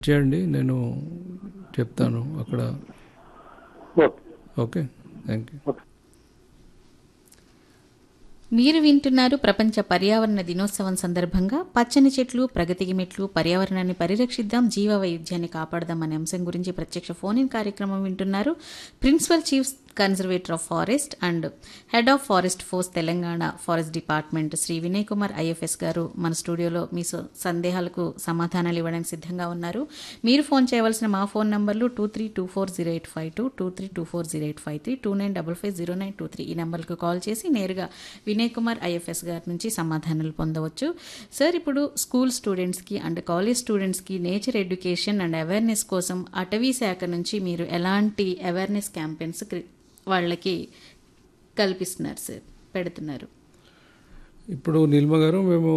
చేయండి నేను చెప్తాను అక్కడ okay okay thank you okay మీరు వింటున్నారు ప్రపంచ పర్యావరణ దినోత్సవం సందర్భంగా పచ్చని చెట్లు ప్రగతికి మెట్లు పర్యావరణాన్ని పరిరక్షిద్దాం జీవ వైవిధ్యాన్ని కాపాడదాం అనే అంశం గురించి ప్రత్యక్ష ఫోన్ ఇన్ కార్యక్రమం వింటున్నారు principal chief conservator of forest and head of forest force Telangana forest department Shri Vinay Kumar IFS garu మన స్టూడియోలో మీ స- సందేహాలకు సమాధానాలు ఇవ్వడానికి సిద్ధంగా ఉన్నారు మీరు ఫోన్ చేయవలసిన మా ఫోన్ నంబర్లు two three two four zero eight five two two three two four zero eight five three two nine double five zero nine two three ఈ నెంబర్కి కాల్ చేసి నేరుగా వినయ్ కుమార్ ఐఎఫ్ఎస్ గారి నుంచి సమాధానాలు పొందవచ్చు సార్ ఇప్పుడు స్కూల్ స్టూడెంట్స్కి అండ్ కాలేజ్ స్టూడెంట్స్కి నేచర్ ఎడ్యుకేషన్ అండ్ అవేర్నెస్ కోసం అటవీ శాఖ నుంచి మీరు ఎలాంటి అవేర్నెస్ క్యాంపెయిన్స్ వాళ్ళకి కల్పిస్తున్నారు సార్ పెడుతున్నారు ఇప్పుడు నీల్మ గారు మేము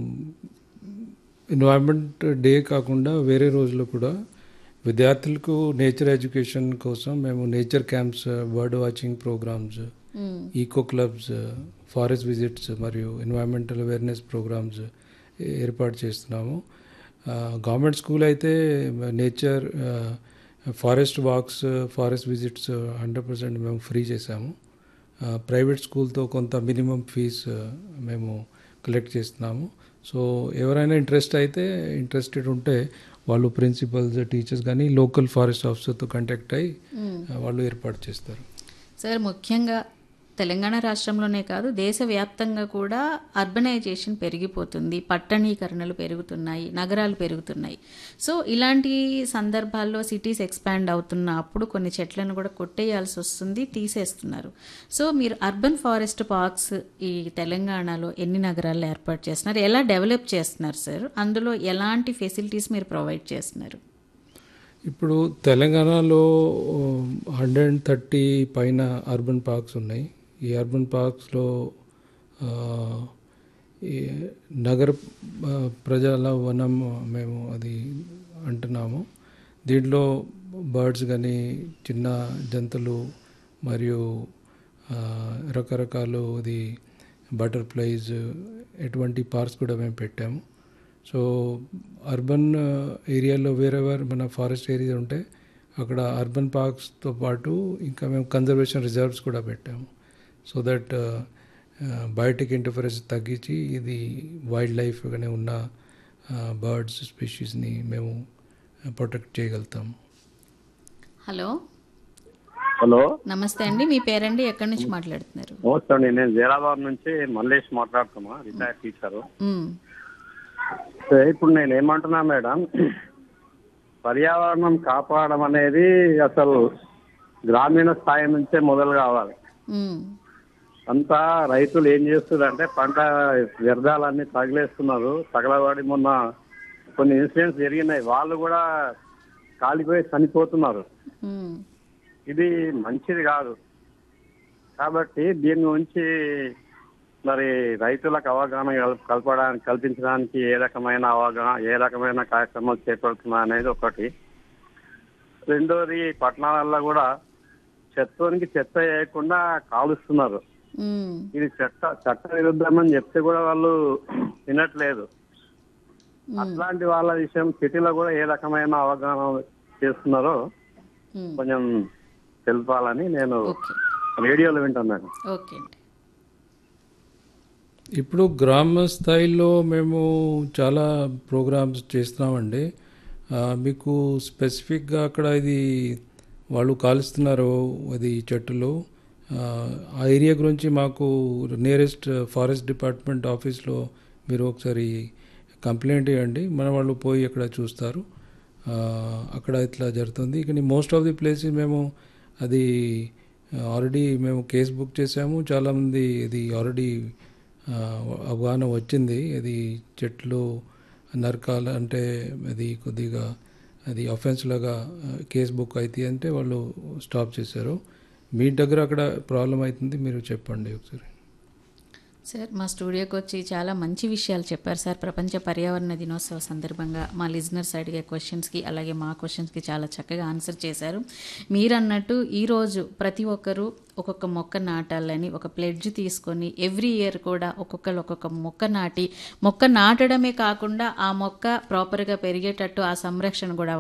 ఎన్వైరన్మెంట్ డే కాకుండా వేరే రోజుల్లో కూడా విద్యార్థులకు నేచర్ ఎడ్యుకేషన్ కోసం మేము nature camps bird watching programmes eco clubs forest visits మరియు ఎన్వైరన్మెంటల్ అవేర్నెస్ ప్రోగ్రామ్స్ ఏర్పాటు చేస్తున్నాము గవర్నమెంట్ స్కూల్ అయితే nature forest walks forest visits hundred percent మేము ఫ్రీ చేసాము ప్రైవేట్ స్కూల్తో కొంత మినిమం ఫీజ్ మేము కలెక్ట్ చేస్తున్నాము సో ఎవరైనా ఇంట్రెస్ట్ అయితే ఇంట్రెస్టెడ్ ఉంటే వాళ్ళు ప్రిన్సిపల్స్ టీచర్స్ కానీ లోకల్ ఫారెస్ట్ ఆఫీసర్తో కాంటాక్ట్ అయ్యి వాళ్ళు ఏర్పాటు చేస్తారు సార్ ముఖ్యంగా తెలంగాణ రాష్ట్రంలోనే కాదు దేశవ్యాప్తంగా కూడా అర్బనైజేషన్ పెరిగిపోతుంది పట్టణీకరణలు పెరుగుతున్నాయి నగరాలు పెరుగుతున్నాయి సో ఇలాంటి సందర్భాల్లో సిటీస్ ఎక్స్పాండ్ అవుతున్న అప్పుడు కొన్ని చెట్లను కూడా కొట్టేయాల్సి వస్తుంది తీసేస్తున్నారు సో మీరు అర్బన్ ఫారెస్ట్ పార్క్స్ ఈ తెలంగాణలో ఎన్ని నగరాల్లో ఏర్పాటు చేస్తున్నారు ఎలా డెవలప్ చేస్తున్నారు సార్ అందులో ఎలాంటి ఫెసిలిటీస్ మీరు ప్రొవైడ్ చేస్తున్నారు ఇప్పుడు తెలంగాణలో హండ్రెడ్ అండ్ థర్టీ పైన అర్బన్ పార్క్స్ ఉన్నాయి ఈ అర్బన్ పార్క్స్లో ఆ, ఈ నగర ఆ, ప్రజల వనం మేము అది అంటున్నాము దీంట్లో బర్డ్స్ కానీ చిన్న జంతువులు మరియు ఆ, రకరకాలు ఇది బటర్ఫ్లైస్ ఎటువంటి పార్క్స్ కూడా మేము పెట్టాము సో అర్బన్ ఏరియాలో వేరెవర్ మన ఫారెస్ట్ ఏరియా ఉంటే అక్కడ అర్బన్ పార్క్స్తో పాటు ఇంకా మేము కన్జర్వేషన్ రిజర్వ్స్ కూడా పెట్టాము సో దట్ బయోటిక్ ఇంటర్ఫరెన్స్ తగ్గించి ఇది వైల్డ్ లైఫ్గానే ఉన్న బర్డ్స్ స్పీషీస్ని మేము ప్రొటెక్ట్ చేయగలుగుతాము హలో హలో నమస్తే అండి మీ పేరండి ఎక్కడి నుంచి మాట్లాడుతున్నారు నమస్తే అండి నేను జీరాబాద్ నుంచి మల్లేష్ మాట్లాడుతున్నా రిటైర్ టీచర్ మ్, ఇప్పుడు నేను ఏమంటున్నా మేడం పర్యావరణం కాపాడడం అనేది అసలు గ్రామీణ స్థాయి నుంచే మొదలు కావాలి మ్, అంతా రైతులు ఏం చేస్తున్నారంటే పంట వ్యర్థాలన్నీ తగిలేస్తున్నారు తగలబడి మొన్న కొన్ని ఇన్సిడెంట్స్ జరిగినాయి వాళ్ళు కూడా కాలిపోయి చనిపోతున్నారు మ్, ఇది మంచిది కాదు కాబట్టి దీని నుంచి మరి రైతులకు అవగాహన కల్- కల్పడానికి కల్పించడానికి ఏ రకమైన అవగాహన ఏ రకమైన కార్యక్రమాలు చేపడుతున్నా అనేది ఒకటి రెండోది పట్టణాలలో కూడా చెత్తనికి చెత్త వేయకుండా కాలుస్తున్నారు మ్, ఇది చట్ట చట్ట విరుద్ధమని చెప్తే కూడా వాళ్ళు వినట్లేదు అట్లాంటి వాళ్ళ విషయం సిటీలో కూడా ఏ రకమైన అవగాహన చేస్తున్నారో మ్. కొంచెం తెలపాలని నేను ఓకే రేడియోలో వింటున్నాను ఓకే అండి ఇప్పుడు గ్రామ స్థాయిలో మేము చాలా ప్రోగ్రామ్స్ చేస్తున్నామండి ఆ, మీకు స్పెసిఫిక్గా అక్కడ ఇది వాళ్ళు కాలుస్తున్నారు అది చెట్టులు ఆ, ఆ ఏరియా గురించి మాకు నియరెస్ట్ ఫారెస్ట్ డిపార్ట్మెంట్ ఆఫీస్లో మీరు ఒకసారి కంప్లైంట్ ఇవ్వండి మన వాళ్ళు పోయి అక్కడ చూస్తారు ఆ, అక్కడ ఇట్లా జరుగుతుంది కానీ మోస్ట్ ఆఫ్ ది ప్లేసెస్ మేము అది ఆల్రెడీ మేము కేసు బుక్ చేసాము చాలామంది ఇది ఆల్రెడీ ఆ, అవగాహన వచ్చింది అది చెట్లు నరకాల అంటే అది కొద్దిగా అది అఫెన్స్ లాగా కేసు బుక్ అయితే అంటే వాళ్ళు స్టాప్ చేశారు మీ దగ్గర అక్కడ ప్రాబ్లం అవుతుంది మీరు చెప్పండి ఒకసారి సార్ మా స్టూడియోకి వచ్చి చాలా మంచి విషయాలు చెప్పారు సార్ ప్రపంచ పర్యావరణ దినోత్సవ సందర్భంగా మా లిజనర్స్ అడిగే క్వశ్చన్స్కి అలాగే మా క్వశ్చన్స్కి చాలా చక్కగా ఆన్సర్ చేశారు మీరు అన్నట్టు ఈరోజు ప్రతి ఒక్కరూ ఒక్కొక్క మొక్క నాటాలని ఒక ప్లెడ్జ్ తీసుకొని ఎవ్రీ ఇయర్ కూడా ఒక్కొక్కరు ఒక్కొక్క మొక్క నాటి మొక్క నాటడమే కాకుండా ఆ మొక్క ప్రాపర్గా పెరిగేటట్టు ఆ సంరక్షణ కూడా